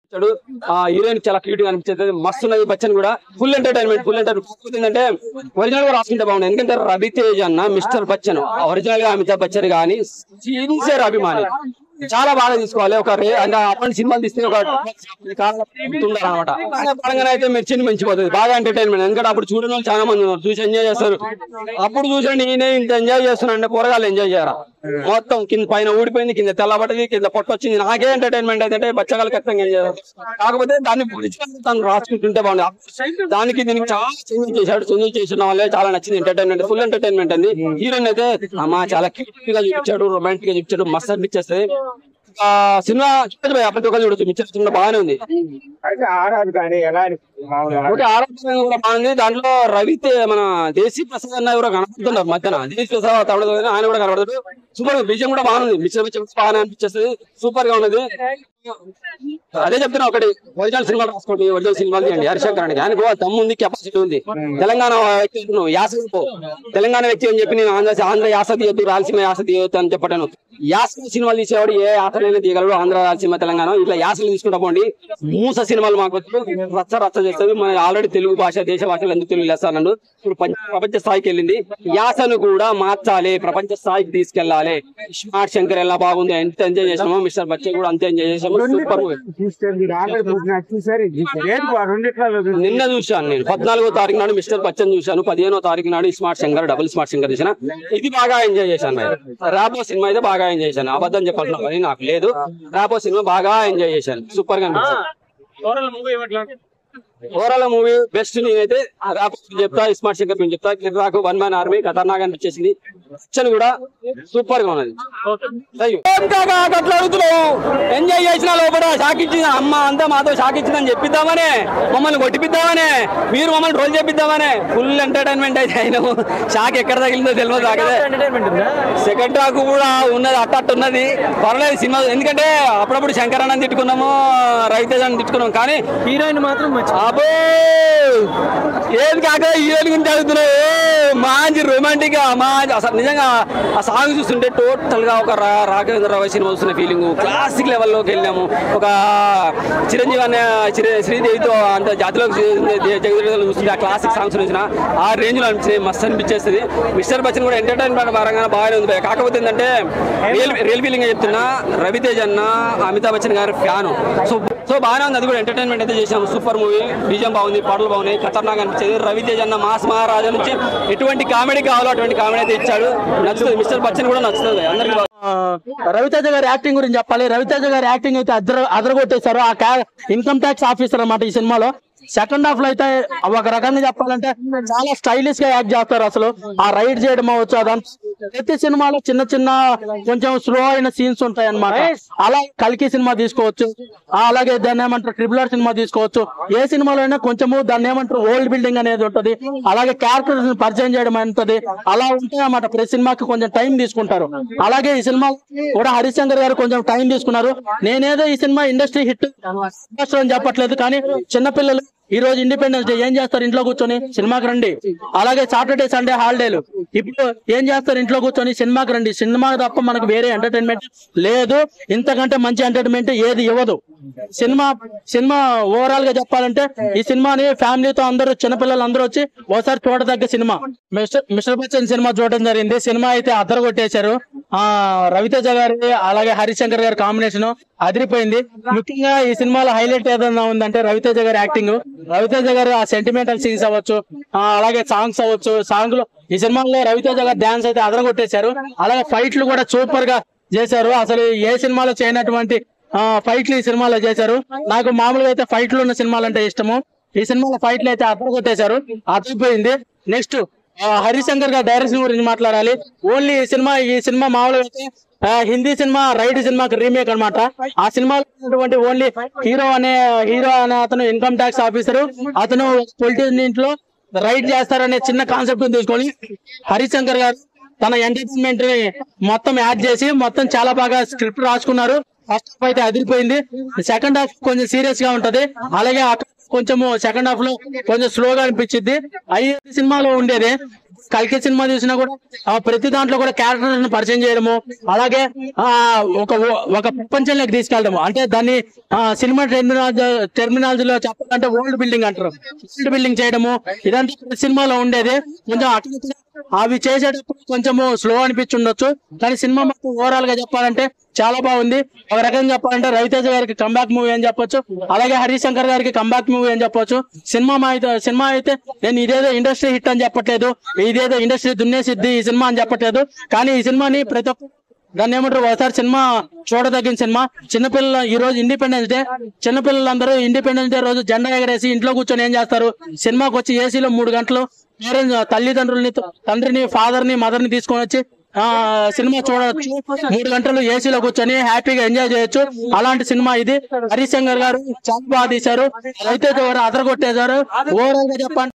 ఇచ్చాడు. ఆ హీరోయిన్ చాలా క్యూట్ గా అనిపించేది మస్తు ఉన్నది బచ్చన్ కూడా ఫుల్ ఎంటర్టైన్మెంట్ ఫుల్ ఎంటర్టైన్మెంట్ ఏంటంటే ఒరిజినల్ గా రాసుకుంటే బాగుంది ఎందుకంటే రవితేజ్ అన్న మిస్టర్ బచ్చన్ ఒరిజినల్ గా అమితాబ్ బచ్చన్ గాని సిన్సియర్ అభిమాని చాలా బాగా తీసుకోవాలి ఒక రే అంటే అప్పటి సినిమాలు తీస్తే ఒక అనమాట పరంగా అయితే మిర్చిని మించిపోతుంది బాగా ఎంటర్టైన్మెంట్ ఎందుకంటే అప్పుడు చూడని వాళ్ళు చాలా మంది ఉన్నారు చూసి ఎంజాయ్ చేస్తారు అప్పుడు చూసండి నేనే ఇంత ఎంజాయ్ చేస్తున్నాను అంటే కూరగాయలు ఎంజాయ్ చేయరా మొత్తం కింద పైన ఊడిపోయింది కింద తెల్లబడింది కింద పొట్ట వచ్చింది నాకే ఎంటర్టైన్మెంట్ అయితే బచ్చగాళ్ళు ఖచ్చితంగా ఎంజాయ్ చేస్తారు కాకపోతే దాన్ని original తను రాసుకుంటుంటే బాగుంది దానికి దీనికి చాలా చేంజ్ చేశాడు చేంజ్ చేసిన వాళ్ళే చాలా నచ్చింది ఎంటర్టైన్మెంట్ ఫుల్ ఎంటర్టైన్మెంట్ అండి హీరోయిన్ అయితే అమ్మా చాలా క్యూట్ గా చూపించాడు రొమాంటిక్ గా చూపించాడు మస్త్ అనిపించేస్తుంది ఆ సినిమా చూడొచ్చు భయ్యా, ప్రతి ఒక్కరు చూడొచ్చు మిక్చర్ సినిమా బాగానే ఉంది అయితే ఆర్ఆర్ కానీ ఎలా అనిపించింది మామూలుగా ఒకటి ఆరోగ్యం కూడా బాగుంది దాంట్లో రవితే మన దేశీ ప్రసాద్ అన్న ఎవరో కనపడుతున్నారు మధ్యన దేశీ ప్రసాద్ తమిళ ఆయన కూడా కనపడతాడు సూపర్ బీజం కూడా బాగుంది మిక్చర్ మిక్చర్ బాగానే అనిపించేస్తుంది సూపర్ గా ఉన్నది అదే చెప్తున్నా ఒకటి ఒరిజినల్ సినిమాలు రాసుకోండి ఒరిజినల్ సినిమాలు తీయండి హరిశంకర్ అని ఆయనకు దమ్ము ఉంది కెపాసిటీ ఉంది తెలంగాణ వ్యక్తి అంటున్నావు, యాస పో. తెలంగాణ వ్యక్తి అని చెప్పి నేను ఆంధ్ర ఆంధ్ర యాస తీయొద్దు రాయలసీమ యాస తీయొద్దు అని చెప్పటాను యాస సినిమాలు తీసేవాడు ఏ యాసలైనా తీయగలడు ఆంధ్ర రాయలసీమ తెలంగాణ ఇట్లా యాసలు తీసుకుంటా పోండి మూస సినిమాలు మాకు వద్దు. రచ్చ రచ్చ చేస్తుంది మన ఆల్రెడీ తెలుగు భాష దేశ భాషలు ఎందుకు తెలుగు లేస్తాను ఇప్పుడు పంచ- ప్రపంచ స్థాయికి వెళ్ళింది యాసను కూడా మార్చాలి ప్రపంచ స్థాయికి తీసుకెళ్లాలి స్మార్ట్ శంకర్ ఎలా బాగుంది ఎంత ఎంజాయ్ చేసామో మిస్టర్ బచ్చన్ కూడా అంతే ఎంజాయ్ చేసాము సూపర్ మూవీ చూస్తే మీరు ఆల్రెడీ చూసిన చూసారు ఏంటి ఆ రెండిట్లలో చూసి నిన్న చూశాను నేను పద్నాలుగో తారీఖు నాడు మిస్టర్ బచ్చన్ చూశాను పదిహేనో తారీఖు నాడు smart Shankar double smart Shankar చూసిన ఇది బాగా ఎంజాయ్ చేశాను మరి రాబో సినిమా అయితే బాగా ఎంజాయ్ చేశాను అబద్ధం చెప్పాల్సిన పని నాకు లేదు రాబో సినిమా బాగా ఎంజాయ్ చేశాను సూపర్ గా అనిపించింది ఓవరాల్ మూవీ బెస్ట్ నేనైతే ఆ రాబో చెప్తా స్మార్ట్ శంకర్ గురించి చెప్తా కిర్రాకు వన్ మ్యాన్ ఆర్మీ ఖతర్నాక్ అనిపించేసింది బచ్చన్ కూడా సూపర్ గా ఉన్నది Thank you. ఏం కాకా అట్లా అడుగుతున్నావు ఎంజాయ్ చేసిన లోపల షాక్ ఇచ్చింది అమ్మ అంతా మాతో షాక్ ఇచ్చిందని చెప్పిద్దామనే మమ్మల్ని కొట్టిపిద్దామనే మీరు మమ్మల్ని రోల్ చేపిద్దామనే ఫుల్ ఎంటర్టైన్మెంట్ అయితే అయినాము షాక్ ఎక్కడ తగిలిందో తెలియదు నాకదే సెకండ్ ట్రాక్ కూడా ఉన్నది అట్ట అట్ట ఉన్నది పర్లేదు సినిమా ఎందుకంటే అప్పుడప్పుడు శంకర్ అన్న తిట్టుకున్నాము రవితేజ అని తిట్టుకున్నాం కానీ హీరోయిన్ మాత్రం మంచి అబో ఏది కాక హీరోయిన్ గురించి అడుగుతున్నావు మంచి రొమాంటిక్ గా మంచి అసలు నిజంగా ఆ సాంగ్ చూస్తుంటే టోటల్ గా ఒక రా- రాఘవేంద్ర రావు సినిమా వస్తున్న ఫీలింగ్ క్లాసిక్ లెవెల్లోకి వెళ్ళాము ఒక చిరంజీవి అనే చిర- శ్రీదేవితో అంత జాతిలోకి జగన్ చూస్తుంటే ఆ క్లాసిక్ సాంగ్స్ చూసిన ఆ రేంజ్ లో అనిపించింది మస్తు అనిపించేస్తుంది మిస్టర్ బచ్చన్ కూడా ఎంటర్టైన్మెంట్ పరంగా బాగానే ఉంది భయ్యా. కాకపోతే ఏంటంటే రియల్ రియల్ ఫీలింగ్ గా చెప్తున్నా రవితేజ్ అన్న అమితాబ్ బచ్చన్ గారి ఫ్యాన్ సో సో బాగానే ఉంది అది కూడా ఎంటర్టైన్మెంట్ అయితే చేసాం సూపర్ మూవీ బీజం బాగుంది పాటలు బాగున్నాయి ఖతర్నాక్ అనిపించేది రవితేజ్ అన్న మాస్ మహారాజా నుంచి ఎటువంటి కామెడీ కావాలో అటువంటి కామెడీ అయితే ఇచ్చాడు నచ్చుతుంది మిస్టర్ బచ్చన్ కూడా నచ్చుతుంది అందరికి బాగా- ఆ, రవితేజ గారి యాక్టింగ్ గురించి చెప్పాలి రవితేజ గారి యాక్టింగ్ అయితే అద్ర అదరగొట్టేశారు ఆ క్యా ఇన్కమ్ ట్యాక్స్ ఆఫీసర్ అన్నమాట ఈ సినిమాలో సెకండ్ హాఫ్ లో అయితే ఒక రకంగా చెప్పాలంటే చాలా స్టైలిష్ గా యాక్ట్ చేస్తారు అసలు ఆ రైడ్ చేయడం అవ్వచ్చు అదంతా ప్రతి సినిమాలో చిన్న చిన్న కొంచెం స్లో అయిన సీన్స్ ఉంటాయి అన్నమాట అలా కల్కి సినిమా తీసుకోవచ్చు ఆ, అలాగే దాన్ని ఏమంటారు ట్రిపుల్ ఆర్ సినిమా తీసుకోవచ్చు ఏ సినిమాలో అయినా కొంచెము దాన్ని ఏమంటారు ఓల్డ్ బిల్డింగ్ అనేది ఉంటుంది అలాగే క్యారెక్టర్స్ పరిచయం చేయడం ఉంటది అలా ఉంటాయి అన్నమాట ప్రతి సినిమాకి కొంచెం టైం తీసుకుంటారు అలాగే ఈ సినిమా కూడా హరిశంకర్ గారు కొంచెం టైం తీసుకున్నారు నేనేదో ఈ సినిమా ఇండస్ట్రీ హిట్ అని చెప్పట్లేదు కానీ చిన్నపిల్లలు ఈ రోజు ఇండిపెండెన్స్ డే ఏం చేస్తారు ఇంట్లో కూర్చొని సినిమాకి రండి అలాగే సాటర్డే సండే హాలిడేలు ఇప్పుడు ఏం చేస్తారు ఇంట్లో కూర్చొని సినిమాకి రండి సినిమా తప్ప మనకు వేరే ఎంటర్టైన్మెంట్ లేదు ఇంతకంటే మంచి ఎంటర్టైన్మెంట్ ఏది ఇవ్వదు సినిమా సినిమా ఓవరాల్ గా చెప్పాలంటే ఈ సినిమాని ఫ్యామిలీతో అందరూ చిన్నపిల్లలు అందరూ వచ్చి ఒకసారి చూడదగ్గ సినిమా మిస్టర్ మిస్టర్ బచ్చన్ సినిమా చూడడం జరిగింది సినిమా అయితే అద్దరు కొట్టేశారు ఆ రవితేజ గారి అలాగే హరిశంకర్ గారి కాంబినేషన్ అదిరిపోయింది ముఖ్యంగా ఈ సినిమాలో హైలైట్ ఏదైనా ఉందంటే రవితేజ గారి యాక్టింగ్ రవితేజ గారు ఆ సెంటిమెంటల్ సీన్స్ అవ్వచ్చు ఆ, అలాగే సాంగ్స్ అవ్వచ్చు సాంగ్ లో ఈ సినిమాలో రవితేజ గారు డాన్స్ అయితే అదరగొట్టేశారు అలాగే ఫైట్లు కూడా సూపర్ గా చేశారు అసలు ఏ సినిమాలో చేయనటువంటి ఆ, ఫైట్లు ఈ సినిమాలో చేశారు నాకు మామూలుగా అయితే ఫైట్లు ఉన్న సినిమాలు అంటే ఇష్టము ఈ సినిమాలో ఫైట్లు అయితే అదరగొట్టేశారు అదిరిపోయింది నెక్స్ట్ హరిశంకర్ గారి డైరెక్షన్ గురించి మాట్లాడాలి ఓన్లీ ఈ సినిమా ఈ సినిమా మామూలుగా అయితే ఆ, హిందీ సినిమా రైడ్ సినిమాకి రీమేక్ అన్నమాట ఆ సినిమాలో ఉన్నటువంటి ఓన్లీ హీరో అనే హీరో అనే అతను ఇన్కమ్ ట్యాక్స్ ఆఫీసర్ అతను పొలిటీషియన్ ఇంట్లో రైడ్ చేస్తారనే చిన్న కాన్సెప్ట్ తీసుకొని హరిశంకర్ గారు తన ఎంటర్టైన్మెంట్ ని మొత్తం యాడ్ చేసి మొత్తం చాలా బాగా స్క్రిప్ట్ రాసుకున్నారు ఫస్ట్ హాఫ్ అయితే అదిరిపోయింది సెకండ్ హాఫ్ కొంచెం సీరియస్ గా ఉంటది అలాగే అక్కడ కొంచెము సెకండ్ హాఫ్ లో కొంచెం స్లోగా అనిపించింది అయ్యే సినిమాలో ఉండేది కల్కి సినిమా చూసినా కూడా ఆ, ప్రతి దాంట్లో కూడా క్యారెక్టర్లను పరిచయం చేయడము అలాగే ఆ ఒక ఒక ప్రపంచంలోకి తీసుకెళ్ళడము అంటే దాన్ని ఆ, సినిమా టెర్మినాలజీ టెర్మినాలజీలో చెప్పాలంటే ఓల్డ్ బిల్డింగ్ అంటారు ఓల్డ్ బిల్డింగ్ చేయడము ఇదంతా ప్రతి సినిమాలో ఉండేది కొంచెం అటు ఇటు అవి చేసేటప్పుడు కొంచెము స్లో అనిపించుండొచ్చు కానీ సినిమా మొత్తం ఓవరాల్ గా చెప్పాలంటే చాలా బాగుంది ఒక రకంగా చెప్పాలంటే రవితేజ గారికి కంబ్యాక్ మూవీ అని చెప్పొచ్చు అలాగే హరీష్ శంకర్ గారికి కంబ్యాక్ మూవీ అని చెప్పొచ్చు సినిమా మా అయితే సినిమా అయితే నేను ఇదేదో ఇండస్ట్రీ హిట్ అని చెప్పట్లేదు ఇదేదో ఇండస్ట్రీ దున్నేసిద్ది ఈ సినిమా అని చెప్పట్లేదు కానీ ఈ సినిమాని ప్రతి ఒక్క దాన్ని ఏమంటారు ఒకసారి సినిమా చూడదగిన సినిమా చిన్నపిల్లలు ఈ రోజు ఇండిపెండెన్స్ డే చిన్నపిల్లలందరూ ఇండిపెండెన్స్ డే రోజు జెండా ఎగరేసి ఇంట్లో కూర్చొని ఏం చేస్తారు సినిమాకి వచ్చి ఏసీలో మూడు గంటలు పేరెంట్స్ తల్లిదండ్రుల్ని తండ్రిని ఫాదర్ ని మదర్ ని తీసుకొని వచ్చి ఆ సినిమా చూడవచ్చు మూడు గంటలు ఏసీలో కూర్చొని హ్యాపీగా ఎంజాయ్ చేయొచ్చు అలాంటి సినిమా ఇది హరీష్ శంకర్ గారు చాలా బాగా తీశారు రవితేజ గారు అదరగొట్టేశారు ఓవరాల్ గా చెప్పండి